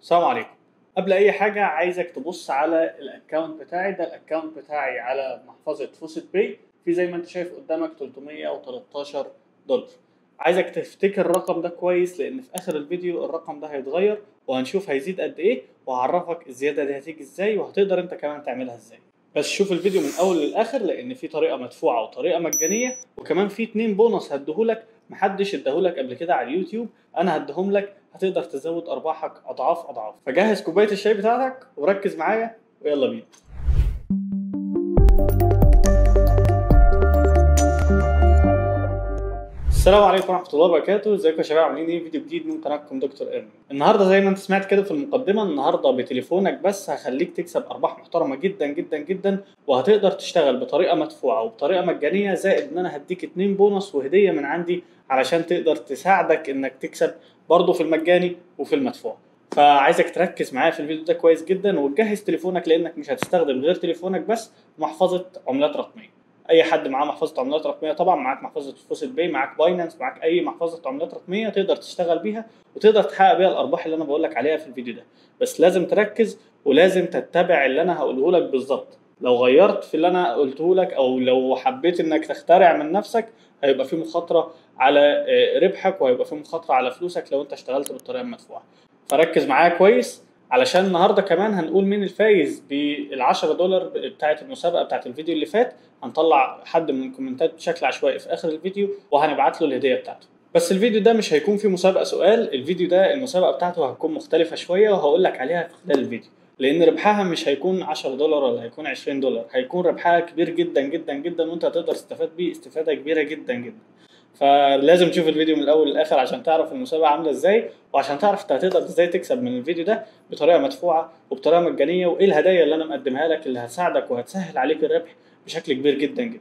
السلام عليكم قبل اي حاجه عايزك تبص على الاكونت بتاعي ده الاكونت بتاعي على محفظه فوسيت باي في زي ما انت شايف قدامك 313 دولار عايزك تفتكر الرقم ده كويس لان في اخر الفيديو الرقم ده هيتغير وهنشوف هيزيد قد ايه وهعرفك الزياده دي هتيجي ازاي وهتقدر انت كمان تعملها ازاي بس شوف الفيديو من اول للاخر لان في طريقه مدفوعه وطريقه مجانيه وكمان في اتنين بونص هديهولك محدش اداهولك قبل كده على اليوتيوب انا هديهم لك هتقدر تزود ارباحك اضعاف اضعاف فجهز كوبايه الشاي بتاعتك وركز معايا ويلا بينا السلام عليكم ورحمه الله وبركاته ازيكم يا شباب عاملين ايه فيديو جديد من قناتكم دكتور ايرن النهارده زي ما انت سمعت كده في المقدمه النهارده بتليفونك بس هخليك تكسب ارباح محترمه جدا جدا جدا وهتقدر تشتغل بطريقه مدفوعه وبطريقه مجانيه زائد ان انا هديك اتنين بونص وهديه من عندي علشان تقدر تساعدك انك تكسب برضه في المجاني وفي المدفوع فعايزك تركز معايا في الفيديو ده كويس جدا وتجهز تليفونك لانك مش هتستخدم غير تليفونك بس محفظه عملات رقميه اي حد معاه محفظه عملات رقميه طبعا معاك محفظه فوسيت باي معاك باينانس معاك اي محفظه عملات رقميه تقدر تشتغل بيها وتقدر تحقق بيها الارباح اللي انا بقول لك عليها في الفيديو ده بس لازم تركز ولازم تتبع اللي انا هقوله لك بالظبط لو غيرت في اللي انا قلته لك او لو حبيت انك تخترع من نفسك هيبقى في مخاطره على ربحك وهيبقى في مخاطره على فلوسك لو انت اشتغلت بالطريقه المدفوعه فركز معايا كويس علشان النهارده كمان هنقول مين الفايز بال 10 دولار بتاعه المسابقه بتاعه الفيديو اللي فات هنطلع حد من الكومنتات بشكل عشوائي في اخر الفيديو وهنبعت له الهديه بتاعته بس الفيديو ده مش هيكون فيه مسابقه سؤال الفيديو ده المسابقه بتاعته هتكون مختلفه شويه وهقول لك عليها في خلال الفيديو لان ربحها مش هيكون 10 دولار ولا هيكون 20 دولار هيكون ربحها كبير جدا جدا جدا وانت هتقدر تستفاد بيه استفاده كبيره جدا جدا فلازم تشوف الفيديو من الاول للاخر عشان تعرف المسابقه عامله ازاي وعشان تعرف انت هتقدر ازاي تكسب من الفيديو ده بطريقه مدفوعه وبطريقه مجانيه وايه الهدايا اللي انا مقدمها لك اللي هتساعدك وهتسهل عليك الربح بشكل كبير جدا جدا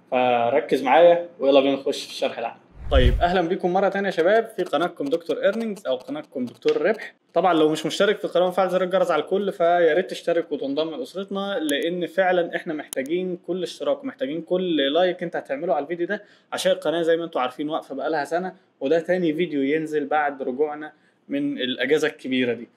فركز معايا ويلا بينا نخش في الشرح العام طيب اهلا بيكم مره تانية يا شباب في قناتكم دكتور ايرنينجز او قناتكم دكتور الربح طبعا لو مش مشترك في القناه وفعل زر الجرس على الكل فيا ريت تشترك وتنضم لاسرتنا لان فعلا احنا محتاجين كل اشتراك ومحتاجين كل لايك انت هتعمله على الفيديو ده عشان القناه زي ما انتم عارفين واقفه بقالها سنه وده تاني فيديو ينزل بعد رجوعنا من الاجازه الكبيره دي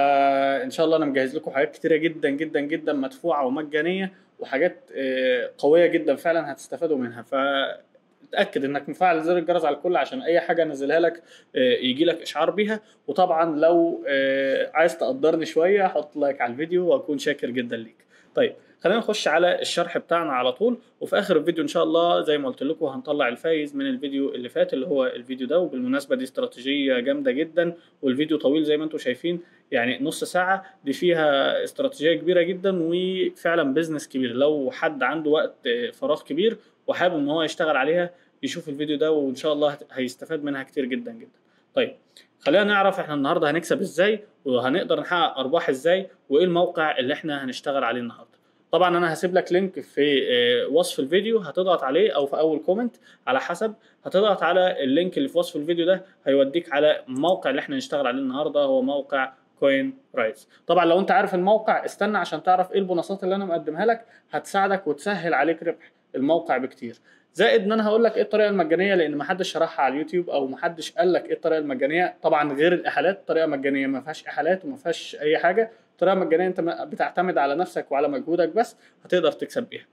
فان شاء الله انا مجهز لكم حاجات كتيره جدا جدا جدا مدفوعه ومجانيه وحاجات قويه جدا فعلا هتستفادوا منها ف اتاكد انك مفعل زر الجرس على الكل عشان اي حاجه انزلها لك يجي لك اشعار بيها وطبعا لو عايز تقدرني شويه حط لايك على الفيديو واكون شاكر جدا ليك طيب خلينا نخش على الشرح بتاعنا على طول وفي اخر الفيديو ان شاء الله زي ما قلت لكم هنطلع الفايز من الفيديو اللي فات اللي هو الفيديو ده وبالمناسبه دي استراتيجيه جامده جدا والفيديو طويل زي ما انتم شايفين يعني نص ساعه دي فيها استراتيجيه كبيره جدا وفعلا بزنس كبير لو حد عنده وقت فراغ كبير وحابب ان هو يشتغل عليها يشوف الفيديو ده وان شاء الله هيستفاد منها كتير جدا جدا طيب خلينا نعرف احنا النهارده هنكسب ازاي وهنقدر نحقق ارباح ازاي وايه الموقع اللي احنا هنشتغل عليه النهارده طبعا انا هسيب لك لينك في وصف الفيديو هتضغط عليه او في اول كومنت على حسب هتضغط على اللينك اللي في وصف الفيديو ده هيوديك على الموقع اللي احنا هنشتغل عليه النهارده هو موقع كوين رايز طبعا لو انت عارف الموقع استنى عشان تعرف ايه البونصات اللي انا مقدمها لك هتساعدك وتسهل عليك ربح الموقع بكتير زائد ان انا هقول لك ايه الطريقه المجانيه لان ما حدش شرحها على اليوتيوب او ما حدش قال لك ايه الطريقه المجانيه طبعا غير الاحالات طريقه مجانيه ما فيهاش احالات وما فيهاش اي حاجه طريقه مجانيه انت بتعتمد على نفسك وعلى مجهودك بس هتقدر تكسب بيها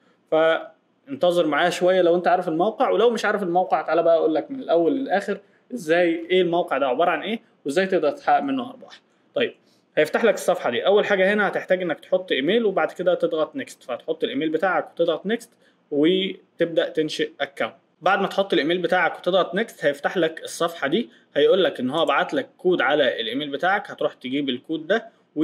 فانتظر معايا شويه لو انت عارف الموقع ولو مش عارف الموقع تعالى بقى اقول لك من الاول للاخر ازاي ايه الموقع ده عباره عن ايه وازاي تقدر تحقق منه ارباح طيب هيفتح لك الصفحه دي اول حاجه هنا هتحتاج انك تحط ايميل وبعد كده تضغط نيكست فهتحط الايميل بتاعك وتضغط نيكست وتبدا تنشئ اكونت بعد ما تحط الايميل بتاعك وتضغط نيكست هيفتح لك الصفحه دي هيقول لك ان هو بعت لك كود على الايميل بتاعك هتروح تجيب الكود ده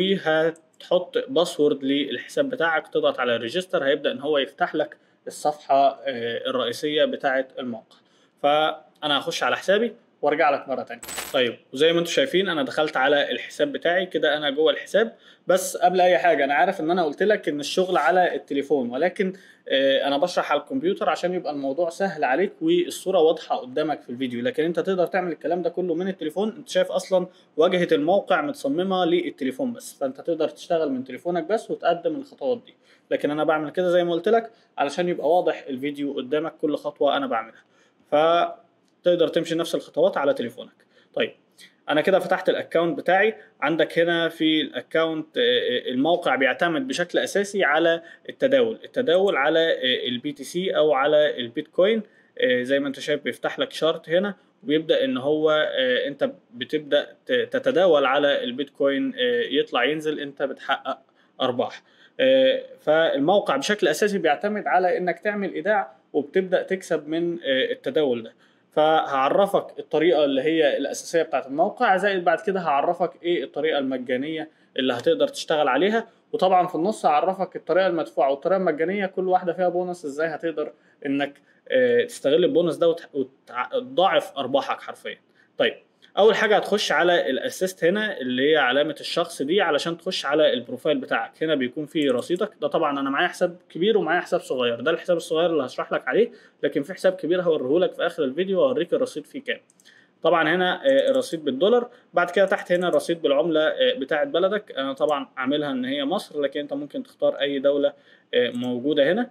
وهتحط باسورد للحساب بتاعك تضغط على ريجستر هيبدا ان هو يفتح لك الصفحه الرئيسيه بتاعه الموقع فانا هخش على حسابي وارجع لك مره تانية طيب وزي ما انتم شايفين انا دخلت على الحساب بتاعي كده انا جوه الحساب بس قبل اي حاجه انا عارف ان انا قلت لك ان الشغل على التليفون ولكن آه انا بشرح على الكمبيوتر عشان يبقى الموضوع سهل عليك والصوره واضحه قدامك في الفيديو لكن انت تقدر تعمل الكلام ده كله من التليفون انت شايف اصلا واجهه الموقع متصممه للتليفون بس فانت تقدر تشتغل من تليفونك بس وتقدم الخطوات دي لكن انا بعمل كده زي ما قلت لك علشان يبقى واضح الفيديو قدامك كل خطوه انا بعملها ف تقدر تمشي نفس الخطوات على تليفونك طيب انا كده فتحت الاكونت بتاعي عندك هنا في الاكونت الموقع بيعتمد بشكل اساسي على التداول التداول على البي تي سي او على البيتكوين آه، زي ما انت شايف بيفتح لك شارت هنا وبيبدا ان هو آه، انت بتبدا ت- تتداول على البيتكوين آه، يطلع ينزل انت بتحقق ارباح آه، فالموقع بشكل اساسي بيعتمد على انك تعمل ايداع وبتبدا تكسب من آه، التداول ده فهعرفك الطريقه اللي هي الاساسيه بتاعت الموقع زائد بعد كده هعرفك ايه الطريقه المجانيه اللي هتقدر تشتغل عليها وطبعا في النص هعرفك الطريقه المدفوعه والطريقه المجانيه كل واحده فيها بونص ازاي هتقدر انك آه، تستغل البونص ده وت- وتضاعف ارباحك حرفيا طيب اول حاجه هتخش على الاسيست هنا اللي هي علامه الشخص دي علشان تخش على البروفايل بتاعك هنا بيكون فيه رصيدك ده طبعا انا معايا حساب كبير ومعايا حساب صغير ده الحساب الصغير اللي هشرح لك عليه لكن في حساب كبير هوريه لك في اخر الفيديو واوريك الرصيد فيه كام طبعا هنا آه، الرصيد بالدولار بعد كده تحت هنا الرصيد بالعمله آه، بتاعه بلدك انا طبعا عاملها ان هي مصر لكن انت ممكن تختار اي دوله آه، موجوده هنا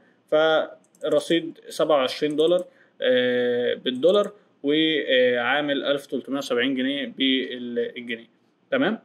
فالرصيد 27 دولار آه، بالدولار وعامل 1370 جنيه بالجنيه تمام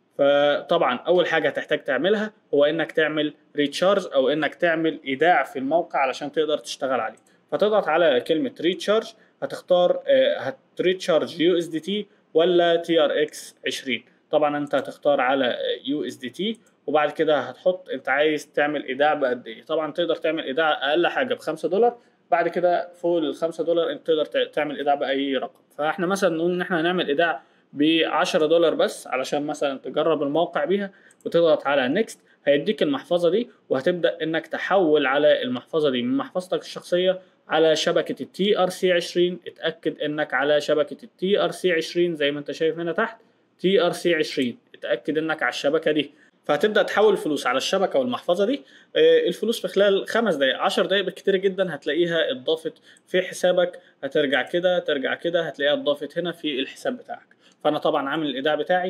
فطبعا اول حاجه هتحتاج تعملها هو انك تعمل ريتشارج او انك تعمل ايداع في الموقع علشان تقدر تشتغل عليه فتضغط على كلمه ريتشارج هتختار آه، هتريتشارج يو اس دي تي ولا تي ار اكس 20 طبعا انت هتختار على يو اس دي تي وبعد كده هتحط انت عايز تعمل ايداع بقد ايه طبعا تقدر تعمل ايداع اقل حاجه ب 5 دولار بعد كده فوق ال 5 دولار انت تقدر تع- تعمل ايداع باي رقم فاحنا مثلا نقول ان احنا هنعمل ايداع ب 10 دولار بس علشان مثلا تجرب الموقع بيها وتضغط على نيكست هيديك المحفظه دي وهتبدا انك تحول على المحفظه دي من محفظتك الشخصيه على شبكه التي ار سي 20 اتاكد انك على شبكه التي ار سي 20 زي ما انت شايف هنا تحت تي ار سي 20 اتاكد انك على الشبكه دي فهتبدا تحول الفلوس على الشبكه والمحفظه دي آه، الفلوس في خلال خمس دقائق 10 دقائق بالكتير جدا هتلاقيها اتضافت في حسابك هترجع كده ترجع كده هتلاقيها اتضافت هنا في الحساب بتاعك فانا طبعا عامل الايداع بتاعي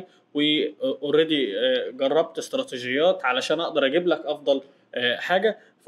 واوريدي جربت استراتيجيات علشان اقدر اجيب لك افضل آه، حاجه ف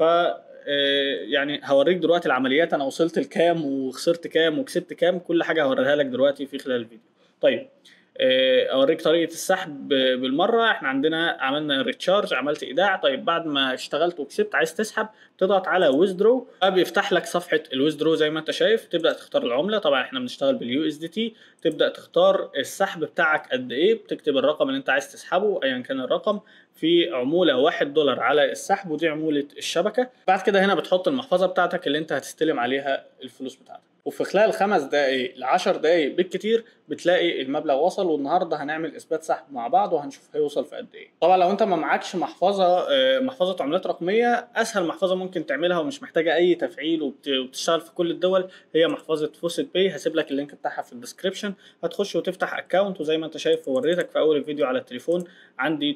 آه، يعني هوريك دلوقتي العمليات انا وصلت لكام وخسرت كام وكسبت كام كل حاجه هوريها لك دلوقتي في خلال الفيديو طيب آه، اوريك طريقه السحب بالمره احنا عندنا عملنا ريتشارج عملت ايداع طيب بعد ما اشتغلت وكسبت عايز تسحب تضغط على ويزدرو بيفتح لك صفحه الويزدرو زي ما انت شايف تبدا تختار العمله طبعا احنا بنشتغل باليو اس دي تي تبدا تختار السحب بتاعك قد ايه بتكتب الرقم اللي انت عايز تسحبه ايا كان الرقم في عموله 1 دولار على السحب ودي عموله الشبكه بعد كده هنا بتحط المحفظه بتاعتك اللي انت هتستلم عليها الفلوس بتاعتك وفي خلال خمس دقايق ل 10 دقايق بالكتير بتلاقي المبلغ وصل والنهارده هنعمل اثبات سحب مع بعض وهنشوف هيوصل في قد ايه طبعا لو انت ما معكش محفظه آه، محفظه عملات رقميه اسهل محفظه ممكن تعملها ومش محتاجه اي تفعيل وبت- وبتشتغل في كل الدول هي محفظه فوسيت باي هسيب لك اللينك بتاعها في الديسكربشن هتخش وتفتح اكونت وزي ما انت شايف وريتك في اول الفيديو على التليفون عندي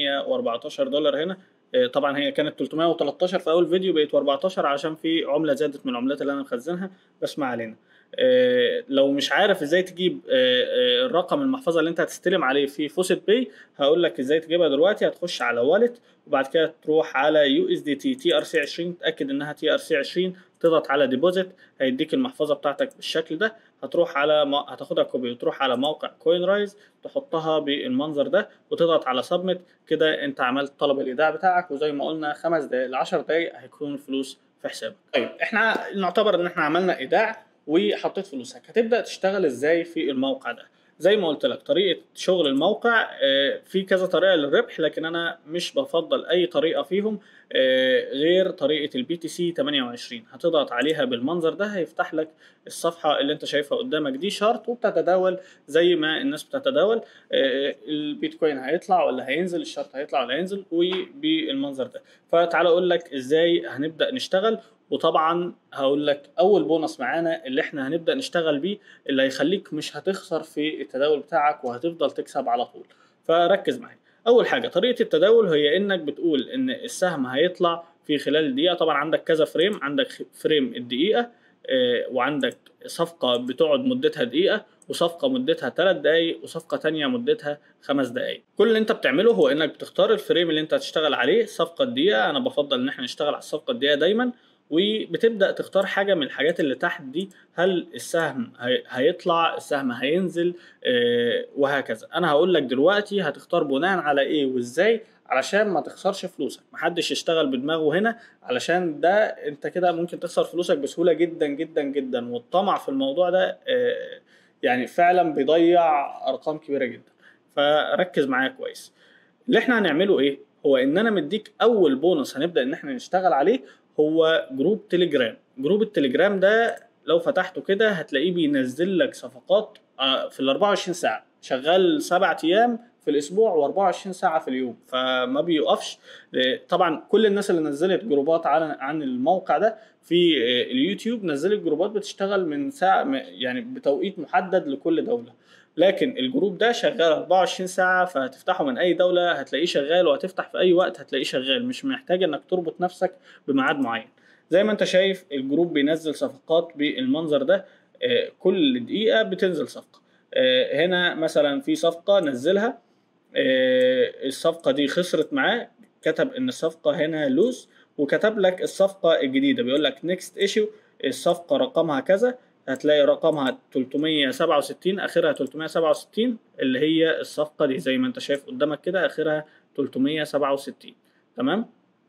314 دولار هنا آه، طبعا هي كانت 313 في اول فيديو بقت 14 عشان في عمله زادت من العملات اللي انا مخزنها بس ما علينا آه، لو مش عارف ازاي تجيب آه، آه، الرقم المحفظه اللي انت هتستلم عليه في فوسيت باي هقول لك ازاي تجيبها دلوقتي هتخش على والت وبعد كده تروح على يو اس دي تي تي ار سي 20 تاكد انها تي ار سي 20 تضغط على ديبوزيت هيديك المحفظه بتاعتك بالشكل ده هتروح على م... هتاخدها كوبي وتروح على موقع كوين رايز تحطها بالمنظر ده وتضغط على سبميت كده انت عملت طلب الايداع بتاعك وزي ما قلنا خمس دقائق ل 10 دقائق هيكون الفلوس في حسابك طيب احنا نعتبر ان احنا عملنا ايداع وحطيت فلوسك هتبدا تشتغل ازاي في الموقع ده زي ما قلت لك طريقه شغل الموقع آه، في كذا طريقه للربح لكن انا مش بفضل اي طريقه فيهم آه، غير طريقه البي تي سي 28 هتضغط عليها بالمنظر ده هيفتح لك الصفحه اللي انت شايفها قدامك دي شارت وبتتداول زي ما الناس بتتداول آه، البيتكوين هيطلع ولا هينزل الشارت هيطلع ولا هينزل وبالمنظر ده فتعال اقول لك ازاي هنبدا نشتغل وطبعا هقول لك اول بونص معانا اللي احنا هنبدا نشتغل بيه اللي هيخليك مش هتخسر في التداول بتاعك وهتفضل تكسب على طول فركز معايا اول حاجه طريقه التداول هي انك بتقول ان السهم هيطلع في خلال دقيقه طبعا عندك كذا فريم عندك فريم الدقيقه آه، وعندك صفقه بتقعد مدتها دقيقه وصفقه مدتها 3 دقائق وصفقه تانية مدتها 5 دقائق كل اللي انت بتعمله هو انك بتختار الفريم اللي انت هتشتغل عليه صفقه دقيقه انا بفضل ان احنا نشتغل على الصفقه الدقيقه دايما وبتبدا تختار حاجه من الحاجات اللي تحت دي هل السهم هي- هيطلع السهم هينزل آه، وهكذا انا هقول لك دلوقتي هتختار بناء على ايه وازاي علشان ما تخسرش فلوسك محدش يشتغل بدماغه هنا علشان ده انت كده ممكن تخسر فلوسك بسهوله جدا جدا جدا والطمع في الموضوع ده آه، يعني فعلا بيضيع ارقام كبيره جدا فركز معايا كويس اللي احنا هنعمله ايه هو ان انا مديك اول بونص هنبدا ان احنا نشتغل عليه هو جروب تليجرام جروب التليجرام ده لو فتحته كده هتلاقيه بينزل لك صفقات آه، في ال 24 ساعه شغال سبع ايام في الاسبوع و24 ساعه في اليوم فما بيوقفش آه، طبعا كل الناس اللي نزلت جروبات عن عن الموقع ده في آه، اليوتيوب نزلت جروبات بتشتغل من ساعه م- يعني بتوقيت محدد لكل دوله لكن الجروب ده شغال 24 ساعة فهتفتحه من أي دولة هتلاقيه شغال وهتفتح في أي وقت هتلاقيه شغال مش محتاج إنك تربط نفسك بميعاد معين زي ما أنت شايف الجروب بينزل صفقات بالمنظر ده آه، كل دقيقة بتنزل صفقة آه، هنا مثلا في صفقة نزلها آه، الصفقة دي خسرت معاه كتب إن الصفقة هنا لوز وكتب لك الصفقة الجديدة بيقول لك نيكست ايشو الصفقة رقمها كذا هتلاقي رقمها 367 اخرها 367 اللي هي الصفقه دي زي ما انت شايف قدامك كده اخرها 367 تمام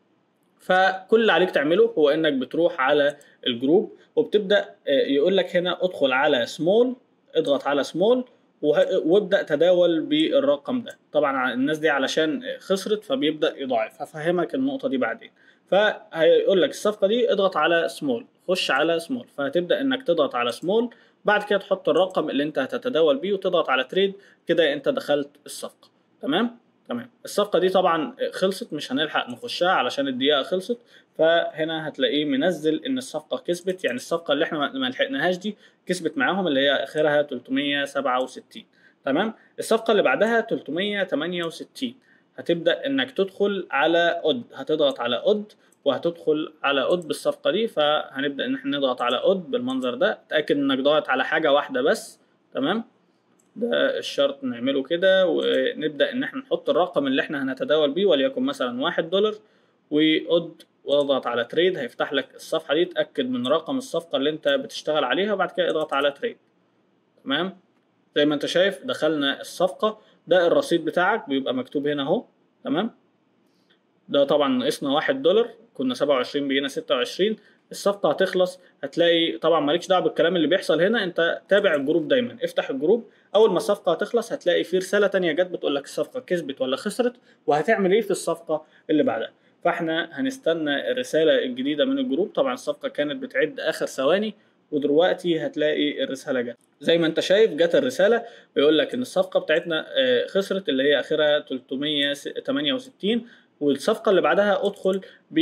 فكل اللي عليك تعمله هو انك بتروح على الجروب وبتبدا آه، يقول لك هنا ادخل على سمول اضغط على سمول وابدا تداول بالرقم ده طبعا الناس دي علشان خسرت فبيبدا يضاعف هفهمك النقطه دي بعدين فهيقول لك الصفقه دي اضغط على سمول خش على سمول فهتبدا انك تضغط على سمول بعد كده تحط الرقم اللي انت هتتداول بيه وتضغط على تريد كده انت دخلت الصفقه تمام تمام الصفقه دي طبعا خلصت مش هنلحق نخشها علشان الدقيقه خلصت فهنا هتلاقيه منزل ان الصفقه كسبت يعني الصفقه اللي احنا ما ما لحقناهاش دي كسبت معاهم اللي هي اخرها 367 تمام الصفقه اللي بعدها 368 هتبدا انك تدخل على اود هتضغط على اود وهتدخل على اود بالصفقه دي فهنبدا ان احنا نضغط على اود بالمنظر ده تاكد انك ضاغط على حاجه واحده بس تمام ده الشرط نعمله كده ونبدا ان احنا نحط الرقم اللي احنا هنتداول بيه وليكن مثلا واحد دولار واود واضغط على تريد هيفتح لك الصفحه دي تاكد من رقم الصفقه اللي انت بتشتغل عليها وبعد كده اضغط على تريد تمام زي ما انت شايف دخلنا الصفقه ده الرصيد بتاعك بيبقى مكتوب هنا اهو تمام ده طبعا ناقصنا واحد دولار كنا سبعة وعشرين بقينا ستة وعشرين الصفقة هتخلص هتلاقي طبعا مالكش دعوة بالكلام اللي بيحصل هنا انت تابع الجروب دايما افتح الجروب اول ما الصفقة هتخلص هتلاقي في رسالة تانية جت بتقول لك الصفقة كسبت ولا خسرت وهتعمل ايه في الصفقة اللي بعدها فاحنا هنستنى الرسالة الجديدة من الجروب طبعا الصفقة كانت بتعد اخر ثواني ودلوقتي هتلاقي الرسالة جت زي ما انت شايف جت الرسالة بيقول لك ان الصفقة بتاعتنا آه، خسرت اللي هي اخرها 368 والصفقة اللي بعدها ادخل ب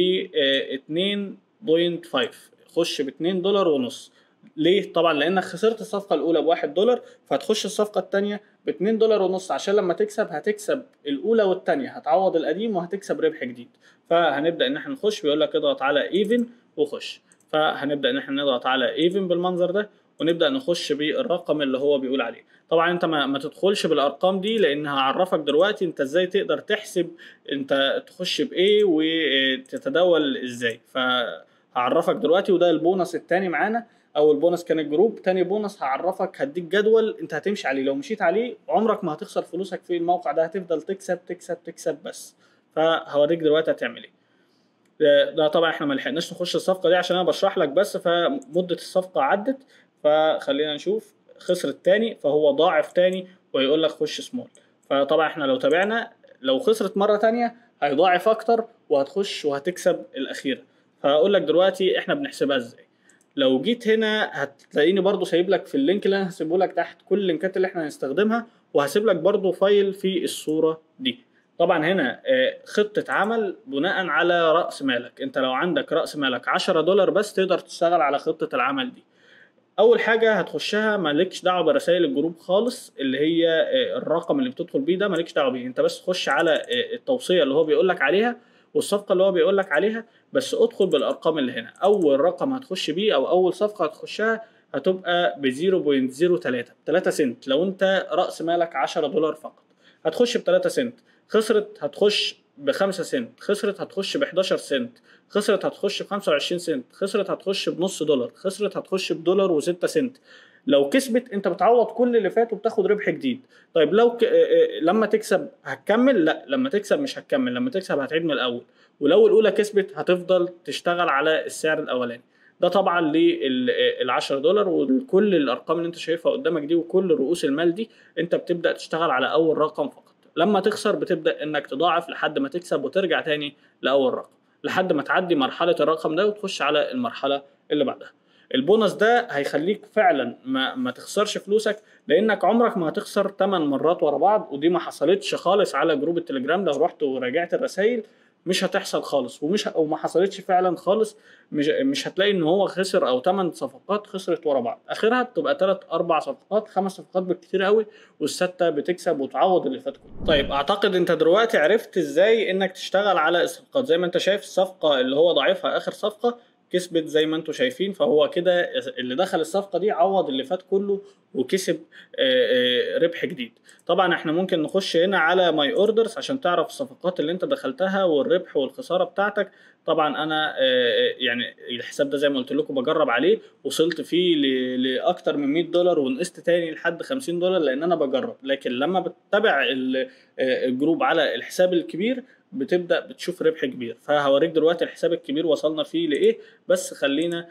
2.5 خش ب 2 دولار ونص ليه؟ طبعا لانك خسرت الصفقة الأولى بواحد دولار فهتخش الصفقة التانية ب 2 دولار ونص عشان لما تكسب هتكسب الأولى والتانية هتعوض القديم وهتكسب ربح جديد فهنبدأ إن احنا نخش بيقول لك اضغط على ايفن وخش فهنبدأ إن احنا نضغط على ايفن بالمنظر ده ونبدأ نخش بالرقم اللي هو بيقول عليه طبعا انت ما, ما تدخلش بالارقام دي لان هعرفك دلوقتي انت ازاي تقدر تحسب انت تخش بايه وتتداول ازاي فهعرفك دلوقتي وده البونص التاني معانا اول بونص كان الجروب تاني بونص هعرفك هديك جدول انت هتمشي عليه لو مشيت عليه عمرك ما هتخسر فلوسك في الموقع ده هتفضل تكسب تكسب تكسب بس فهوريك دلوقتي هتعمل ايه ده, ده طبعا احنا ما لحقناش نخش الصفقه دي عشان انا بشرح لك بس فمده الصفقه عدت فخلينا نشوف خسرت تاني فهو ضاعف تاني ويقول لك خش سمول فطبعا احنا لو تابعنا لو خسرت مره تانية هيضاعف اكتر وهتخش وهتكسب الاخيره فهقول لك دلوقتي احنا بنحسبها ازاي لو جيت هنا هتلاقيني برضو سايب لك في اللينك اللي انا هسيبه لك تحت كل اللينكات اللي احنا هنستخدمها وهسيب لك برضو فايل في الصوره دي طبعا هنا آه، خطة عمل بناء على رأس مالك انت لو عندك رأس مالك 10 دولار بس تقدر تشتغل على خطة العمل دي اول حاجه هتخشها مالكش دعوه برسائل الجروب خالص اللي هي آه، الرقم اللي بتدخل بيه ده مالكش دعوه بيه انت بس خش على آه، التوصيه اللي هو بيقول لك عليها والصفقه اللي هو بيقول لك عليها بس ادخل بالارقام اللي هنا اول رقم هتخش بيه او اول صفقه هتخشها هتبقى ب 0.03 3 سنت لو انت راس مالك 10 دولار فقط هتخش ب 3 سنت خسرت هتخش ب 5 سنت خسرت هتخش ب 11 سنت خسرت هتخش ب 25 سنت خسرت هتخش بنص دولار خسرت هتخش بدولار و6 سنت لو كسبت انت بتعوض كل اللي فات وبتاخد ربح جديد طيب لو ك... آه، آه، لما تكسب هتكمل لا لما تكسب مش هتكمل لما تكسب هتعيد من الاول ولو الاولى كسبت هتفضل تشتغل على السعر الاولاني ده طبعا لل 10 دولار وكل الارقام اللي انت شايفها قدامك دي وكل رؤوس المال دي انت بتبدا تشتغل على اول رقم فقط لما تخسر بتبدا انك تضاعف لحد ما تكسب وترجع تاني لاول رقم لحد ما تعدي مرحله الرقم ده وتخش على المرحله اللي بعدها البونص ده هيخليك فعلا ما, ما تخسرش فلوسك لانك عمرك ما هتخسر 8 مرات ورا بعض ودي ما حصلتش خالص على جروب التليجرام لو رحت وراجعت الرسائل مش هتحصل خالص ومش او ما حصلتش فعلا خالص مش مش هتلاقي ان هو خسر او 8 صفقات خسرت ورا بعض اخرها بتبقى 3 4 صفقات خمس صفقات بالكتير قوي والسته بتكسب وتعوض اللي فات كله طيب اعتقد انت دلوقتي عرفت ازاي انك تشتغل على الصفقات زي ما انت شايف الصفقه اللي هو ضعيفها اخر صفقه كسبت زي ما انتم شايفين فهو كده اللي دخل الصفقه دي عوض اللي فات كله وكسب آه، آه، ربح جديد طبعا احنا ممكن نخش هنا على ماي اوردرز عشان تعرف الصفقات اللي انت دخلتها والربح والخساره بتاعتك طبعا انا آه، يعني الحساب ده زي ما قلت لكم بجرب عليه وصلت فيه لاكتر من 100 دولار ونقصت تاني لحد 50 دولار لان انا بجرب لكن لما بتتابع الجروب على الحساب الكبير بتبدا بتشوف ربح كبير فهوريك دلوقتي الحساب الكبير وصلنا فيه لايه بس خلينا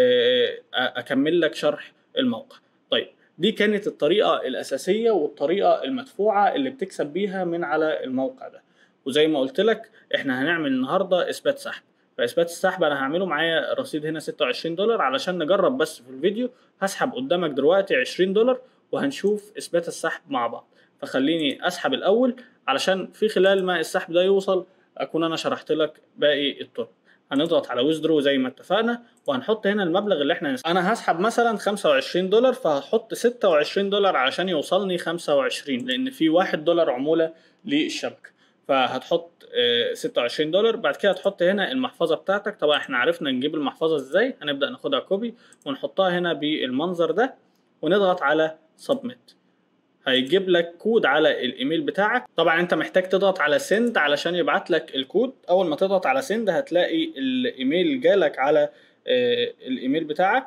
اكمل لك شرح الموقع طيب دي كانت الطريقه الاساسيه والطريقه المدفوعه اللي بتكسب بيها من على الموقع ده وزي ما قلت لك احنا هنعمل النهارده اثبات سحب فاثبات السحب انا هعمله معايا رصيد هنا 26 دولار علشان نجرب بس في الفيديو هسحب قدامك دلوقتي 20 دولار وهنشوف اثبات السحب مع بعض فخليني اسحب الاول علشان في خلال ما السحب ده يوصل اكون انا شرحت لك باقي الطرق هنضغط على ويزدرو زي ما اتفقنا وهنحط هنا المبلغ اللي احنا نسحب. انا هسحب مثلا 25 دولار فهحط 26 دولار علشان يوصلني 25 لان في 1 دولار عموله للشبكه فهتحط 26 آه، دولار بعد كده هتحط هنا المحفظه بتاعتك طبعا احنا عرفنا نجيب المحفظه ازاي هنبدا ناخدها كوبي ونحطها هنا بالمنظر ده ونضغط على سبميت هيجيب لك كود على الايميل بتاعك طبعا انت محتاج تضغط على سند علشان يبعت لك الكود اول ما تضغط على سند هتلاقي الايميل جالك على آه، الايميل بتاعك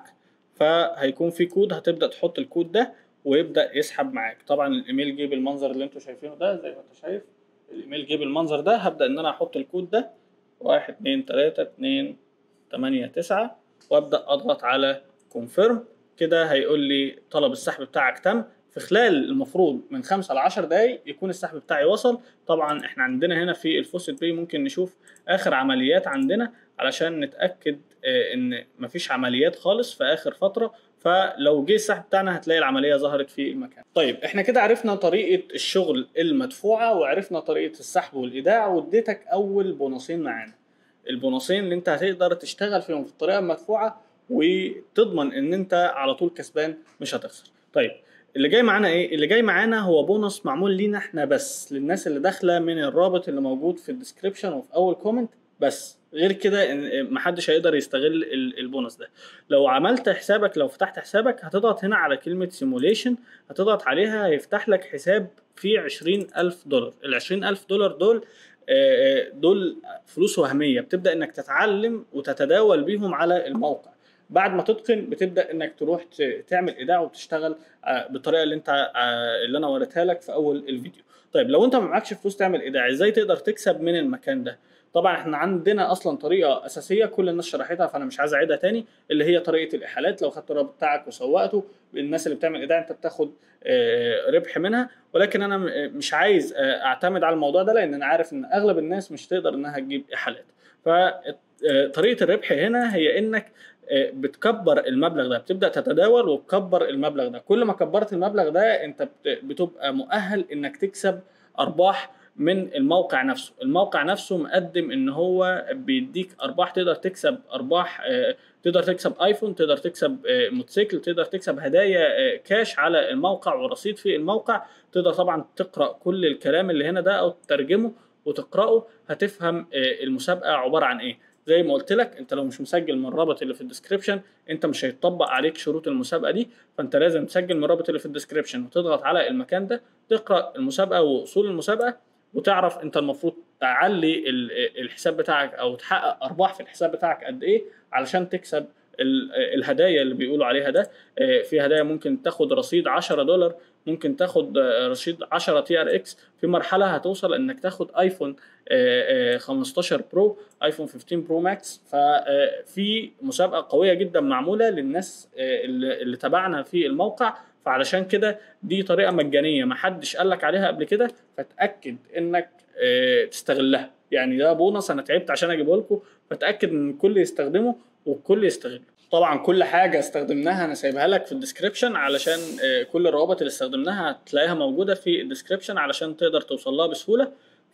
فهيكون في كود هتبدا تحط الكود ده ويبدا يسحب معاك طبعا الايميل جه بالمنظر اللي انتوا شايفينه ده زي ما انت شايف الايميل جه بالمنظر ده هبدا ان انا احط الكود ده واحد اتنين تلاتة اتنين تمانية تسعة وابدا اضغط على كونفيرم كده هيقول لي طلب السحب بتاعك تم في خلال المفروض من 5 ل 10 دقايق يكون السحب بتاعي وصل طبعا احنا عندنا هنا في الفوست بي ممكن نشوف اخر عمليات عندنا علشان نتاكد آه، ان مفيش عمليات خالص في اخر فتره فلو جه السحب بتاعنا هتلاقي العمليه ظهرت في المكان طيب احنا كده عرفنا طريقه الشغل المدفوعه وعرفنا طريقه السحب والايداع واديتك اول بونصين معانا البونصين اللي انت هتقدر تشتغل فيهم في الطريقه المدفوعه وتضمن ان انت على طول كسبان مش هتخسر طيب اللي جاي معانا ايه اللي جاي معانا هو بونص معمول لينا احنا بس للناس اللي داخله من الرابط اللي موجود في الديسكريبشن وفي اول كومنت بس غير كده محدش هيقدر يستغل البونص ده لو عملت حسابك لو فتحت حسابك هتضغط هنا على كلمة سيموليشن هتضغط عليها هيفتح لك حساب فيه عشرين ألف دولار العشرين ألف دولار دول دول فلوس وهمية بتبدأ انك تتعلم وتتداول بيهم على الموقع بعد ما تتقن بتبدا انك تروح تعمل ايداع وتشتغل آه، بالطريقه اللي انت آه، اللي انا وريتها لك في اول الفيديو طيب لو انت ما معكش فلوس تعمل ايداع ازاي تقدر تكسب من المكان ده طبعا احنا عندنا اصلا طريقه اساسيه كل الناس شرحتها فانا مش عايز اعيدها تاني اللي هي طريقه الاحالات لو خدت الرابط بتاعك وسوقته الناس اللي بتعمل ايداع انت بتاخد آه، ربح منها ولكن انا مش عايز اعتمد على الموضوع ده لان انا عارف ان اغلب الناس مش تقدر انها تجيب احالات فطريقه الربح هنا هي انك آه، بتكبر المبلغ ده بتبدا تتداول وتكبر المبلغ ده كل ما كبرت المبلغ ده انت بتبقى مؤهل انك تكسب ارباح من الموقع نفسه الموقع نفسه مقدم ان هو بيديك ارباح تقدر تكسب ارباح آه، تقدر تكسب ايفون تقدر تكسب آه، موتوسيكل تقدر تكسب هدايا كاش على الموقع ورصيد في الموقع تقدر طبعا تقرا كل الكلام اللي هنا ده او تترجمه وتقراه هتفهم المسابقه عباره عن ايه زي ما قلت لك انت لو مش مسجل من الرابط اللي في الديسكربشن انت مش هيطبق عليك شروط المسابقه دي فانت لازم تسجل من الرابط اللي في الديسكربشن وتضغط على المكان ده تقرا المسابقه واصول المسابقه وتعرف انت المفروض تعلي ال- الحساب بتاعك او تحقق ارباح في الحساب بتاعك قد ايه علشان تكسب ال- الهدايا اللي بيقولوا عليها ده آه، في هدايا ممكن تاخد رصيد 10 دولار ممكن تاخد آه، رصيد 10 تي ار اكس في مرحله هتوصل انك تاخد ايفون آه، آه، 15 برو ايفون 15 برو ماكس ففي مسابقه قويه جدا معموله للناس آه، اللي اللي تابعنا في الموقع فعلشان كده دي طريقه مجانيه ما حدش قال لك عليها قبل كده فتاكد انك آه، تستغلها يعني ده بونص انا تعبت عشان اجيبه لكم فتاكد ان الكل يستخدمه والكل يستغله طبعا كل حاجه استخدمناها انا سايبها لك في الديسكربشن علشان آه، كل الروابط اللي استخدمناها هتلاقيها موجوده في الديسكربشن علشان تقدر توصل لها بسهوله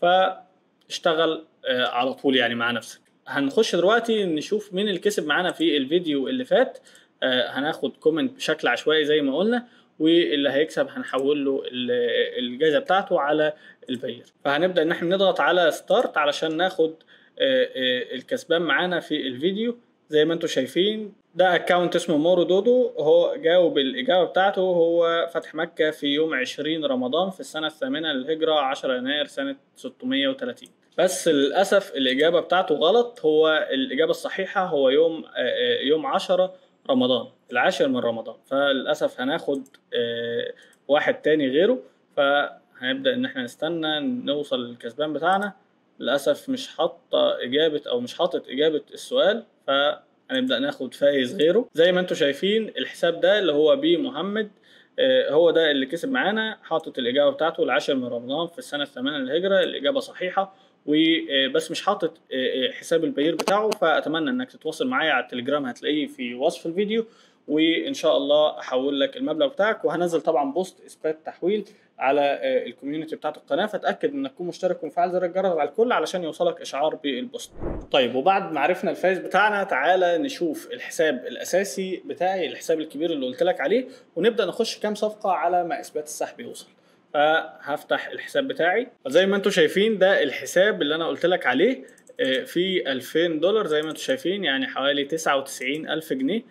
فاشتغل آه، على طول يعني مع نفسك هنخش دلوقتي نشوف مين اللي كسب معانا في الفيديو اللي فات آه، هناخد كومنت بشكل عشوائي زي ما قلنا واللي هيكسب هنحول له ال- الجائزه بتاعته على البير فهنبدا ان احنا نضغط على ستارت علشان ناخد آه، آه، الكسبان معانا في الفيديو زي ما انتم شايفين ده اكونت اسمه مورو دودو هو جاوب الاجابه بتاعته هو فتح مكه في يوم 20 رمضان في السنه الثامنه للهجره 10 يناير سنه 630 بس للاسف الاجابه بتاعته غلط هو الاجابه الصحيحه هو يوم آه، آه، يوم 10 رمضان العاشر من رمضان فللاسف هناخد آه، واحد تاني غيره فهنبدا ان احنا نستنى نوصل للكسبان بتاعنا للاسف مش حاطه اجابه او مش حاطط اجابه السؤال فهنبدا ناخد فايز غيره زي ما انتم شايفين الحساب ده اللي هو بي محمد آه، هو ده اللي كسب معانا حاطط الاجابه بتاعته العاشر من رمضان في السنه الثامنه للهجره الاجابه صحيحه وبس مش حاطط آه، آه، حساب البير بتاعه فاتمنى انك تتواصل معايا على التليجرام هتلاقيه في وصف الفيديو وان شاء الله احول لك المبلغ بتاعك وهنزل طبعا بوست اثبات تحويل على آه، الكوميونتي بتاعت القناه فاتاكد انك تكون مشترك ومفعل زر الجرس على الكل علشان يوصلك اشعار بالبوست طيب وبعد ما عرفنا الفايز بتاعنا تعالى نشوف الحساب الاساسي بتاعي الحساب الكبير اللي قلت لك عليه ونبدا نخش كام صفقه على ما اثبات السحب يوصل فهفتح الحساب بتاعي زي ما انتم شايفين ده الحساب اللي انا قلت لك عليه آه، في 2000 دولار زي ما انتم شايفين يعني حوالي 99 الف جنيه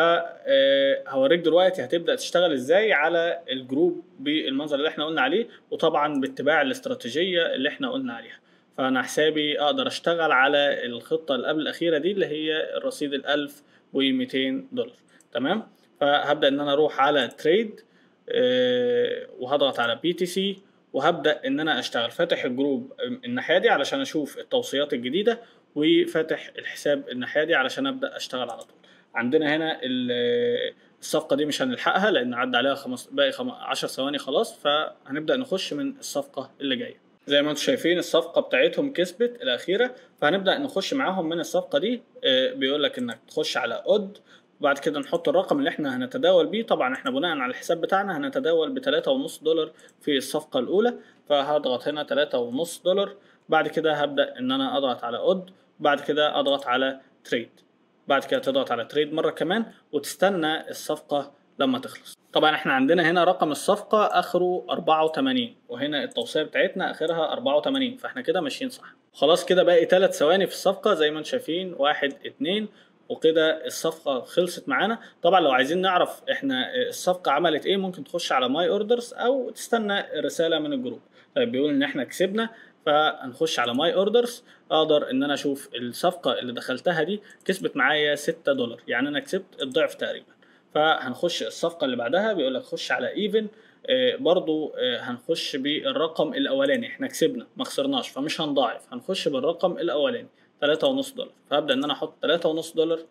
فهوريك دلوقتي هتبدا تشتغل ازاي على الجروب بالمنظر اللي احنا قلنا عليه وطبعا باتباع الاستراتيجيه اللي احنا قلنا عليها فانا حسابي اقدر اشتغل على الخطه اللي قبل الاخيره دي اللي هي الرصيد ال 1200 دولار تمام فهبدا ان انا اروح على تريد آه، وهضغط على بي تي سي وهبدا ان انا اشتغل فاتح الجروب الناحيه دي علشان اشوف التوصيات الجديده وفاتح الحساب الناحيه دي علشان ابدا اشتغل على طول عندنا هنا ال- الصفقه دي مش هنلحقها لان عدى عليها خمس باقي 10 ثواني خلاص فهنبدا نخش من الصفقه اللي جايه زي ما انتم شايفين الصفقه بتاعتهم كسبت الاخيره فهنبدا نخش معاهم من الصفقه دي آه، بيقول لك انك تخش على اود وبعد كده نحط الرقم اللي احنا هنتداول بيه طبعا احنا بناء على الحساب بتاعنا هنتداول ب 3.5 دولار في الصفقه الاولى فهضغط هنا 3.5 دولار بعد كده هبدا ان انا اضغط على اود بعد كده اضغط على تريد بعد كده تضغط على تريد مره كمان وتستنى الصفقه لما تخلص طبعا احنا عندنا هنا رقم الصفقه اخره 84 وهنا التوصيه بتاعتنا اخرها 84 فاحنا كده ماشيين صح خلاص كده باقي 3 ثواني في الصفقه زي ما انتم شايفين واحد اتنين وكده الصفقه خلصت معانا طبعا لو عايزين نعرف احنا الصفقه عملت ايه ممكن تخش على ماي اوردرز او تستنى رساله من الجروب طيب بيقول ان احنا كسبنا فهنخش على ماي اوردرز اقدر ان انا اشوف الصفقه اللي دخلتها دي كسبت معايا 6 دولار يعني انا كسبت الضعف تقريبا فهنخش الصفقه اللي بعدها بيقول لك خش على ايفن آه برضو آه هنخش بالرقم الاولاني احنا كسبنا ما خسرناش فمش هنضاعف هنخش بالرقم الاولاني 3.5 دولار فهبدا ان انا احط 3.5 دولار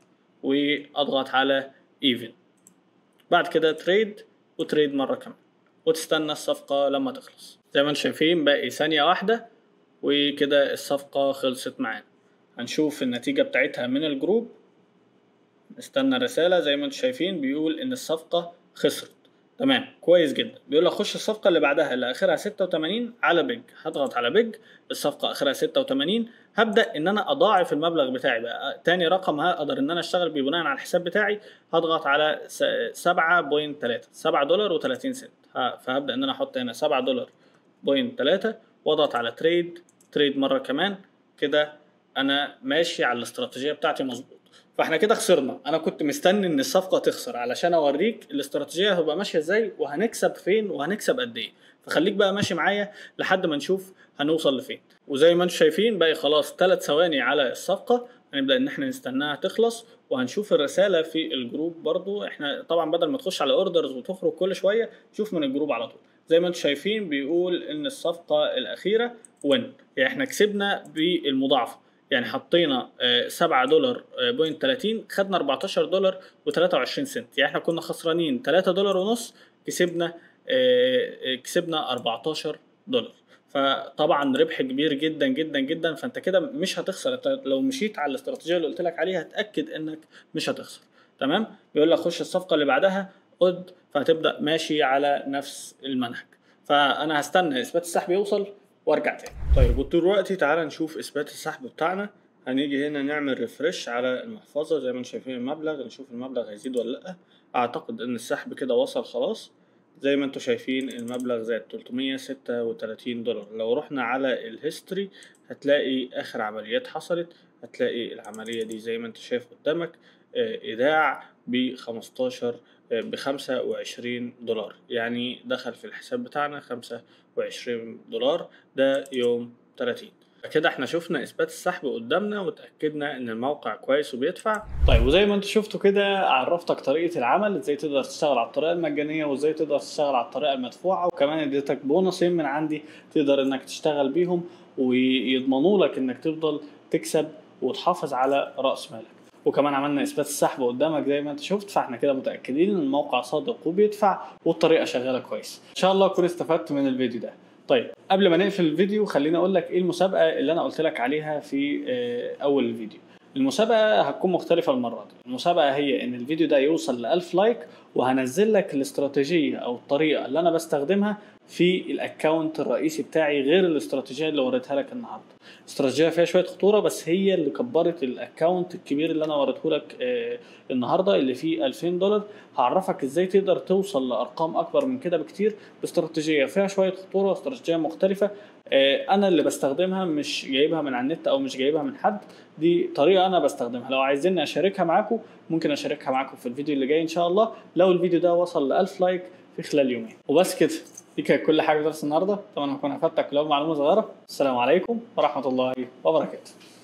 واضغط على ايفن بعد كده تريد وتريد مره كمان وتستنى الصفقه لما تخلص زي ما انتم شايفين باقي ثانيه واحده وكده الصفقه خلصت معانا هنشوف النتيجه بتاعتها من الجروب نستنى الرساله زي ما انتم شايفين بيقول ان الصفقه خسرت تمام كويس جدا بيقول لك خش الصفقه اللي بعدها اللي اخرها 86 على بيج هضغط على بيج الصفقه اخرها 86 هبدا ان انا اضاعف المبلغ بتاعي بقى تاني رقم هقدر ان انا اشتغل بيه بناء على الحساب بتاعي هضغط على 7.3 7 دولار و30 سنت فهبدا ان انا احط هنا 7 دولار بوينت 3 واضغط على تريد تريد مره كمان كده انا ماشي على الاستراتيجيه بتاعتي مظبوط فاحنا كده خسرنا انا كنت مستني ان الصفقه تخسر علشان اوريك الاستراتيجيه هتبقى ماشيه ازاي وهنكسب فين وهنكسب قد ايه فخليك بقى ماشي معايا لحد ما نشوف هنوصل لفين وزي ما انتم شايفين باقي خلاص ثلاث ثواني على الصفقه هنبدا ان احنا نستناها تخلص وهنشوف الرساله في الجروب برضو احنا طبعا بدل ما تخش على اوردرز وتخرج كل شويه شوف من الجروب على طول زي ما انتم شايفين بيقول ان الصفقه الاخيره وين يعني احنا كسبنا بالمضاعفه يعني حطينا 7 دولار بوينت 30 خدنا 14 دولار و23 سنت يعني احنا كنا خسرانين 3 دولار ونص كسبنا كسبنا 14 دولار فطبعا ربح كبير جدا جدا جدا فانت كده مش هتخسر انت لو مشيت على الاستراتيجيه اللي قلت لك عليها اتاكد انك مش هتخسر تمام بيقول لك خش الصفقه اللي بعدها قد فهتبدا ماشي على نفس المنهج فانا هستنى اثبات السحب يوصل وارجع تاني طيب ودلوقتي تعالى نشوف اثبات السحب بتاعنا هنيجي هنا نعمل ريفرش على المحفظه زي ما انتم شايفين المبلغ نشوف المبلغ هيزيد ولا لا اعتقد ان السحب كده وصل خلاص زي ما انتم شايفين المبلغ زاد 336 دولار لو رحنا على الهيستوري هتلاقي اخر عمليات حصلت هتلاقي العملية دي زي ما انت شايف قدامك ايداع ب 15 ب 25 دولار يعني دخل في الحساب بتاعنا 25 دولار ده يوم 30 كده احنا شفنا اثبات السحب قدامنا وتاكدنا ان الموقع كويس وبيدفع طيب وزي ما انتم شفتوا كده عرفتك طريقه العمل ازاي تقدر تشتغل على الطريقه المجانيه وازاي تقدر تشتغل على الطريقه المدفوعه وكمان اديتك بونصين من عندي تقدر انك تشتغل بيهم ويضمنوا لك انك تفضل تكسب وتحافظ على راس مالك وكمان عملنا اثبات السحب قدامك زي ما انت شفت فاحنا كده متاكدين ان الموقع صادق وبيدفع والطريقه شغاله كويس ان شاء الله تكون استفدت من الفيديو ده طيب قبل ما نقفل الفيديو خليني اقول لك ايه المسابقه اللي انا قلت لك عليها في اول الفيديو المسابقة هتكون مختلفة المرة دي المسابقة هي ان الفيديو ده يوصل ل 1000 لايك وهنزل لك الاستراتيجية او الطريقة اللي انا بستخدمها في الاكونت الرئيسي بتاعي غير الاستراتيجية اللي وريتها لك النهاردة استراتيجية فيها شوية خطورة بس هي اللي كبرت الاكونت الكبير اللي انا وريته لك آه النهاردة اللي فيه 2000 دولار هعرفك ازاي تقدر توصل لارقام اكبر من كده بكتير باستراتيجية فيها شوية خطورة واستراتيجية مختلفة آه انا اللي بستخدمها مش جايبها من على النت او مش جايبها من حد دي طريقه انا بستخدمها لو عايزيني اشاركها معاكم ممكن اشاركها معاكم في الفيديو اللي جاي ان شاء الله لو الفيديو ده وصل ل 1000 لايك في خلال يومين وبس كده دي كانت كل حاجه في درس النهارده طبعا هكون افدتك لو معلومه صغيره السلام عليكم ورحمه الله وبركاته